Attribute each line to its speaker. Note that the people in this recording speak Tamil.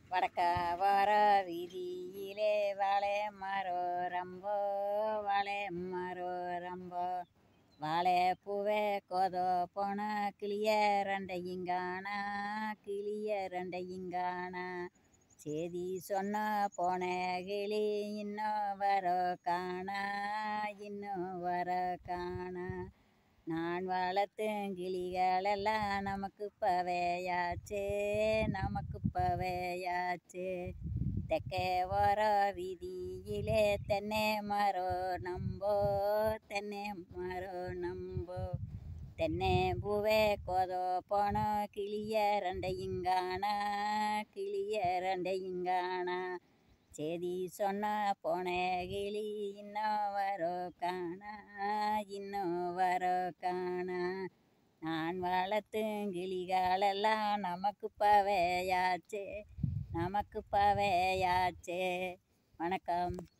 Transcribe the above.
Speaker 1: வடக்க வர வீதியிலே வாழை மரோ ரம்போ வாழை மரோ ரம்போ வாழை பூவே கோதோ போன கிளிய ரெண்டையுங்கானா கிளிய ரெண்டையுங்கானா சேதி சொன்ன போன கிளி இன்னும் வர காணா இன்னும் வர காணா நான் வளர்த்தும் கிளிகளெல்லாம் நமக்கு பவையாச்சே நமக்கு பவையாச்சே தெக்கே வர வீதியிலே தென்னை மரோ நம்போ தென்னை மரோ நம்போ தென்னை பூவே கோதோ போன கிளிய ரெண்டையுங்கானா கிளிய ரெண்டையுங்கானா சேதி சொன்ன போன கிளி இன்னும் வரோ காணா இன்னும் வரோ காணா நான் வளர்த்தும் கிளிகளெல்லாம் நமக்கு பவையாச்சே நமக்கு பவையாச்சே வணக்கம்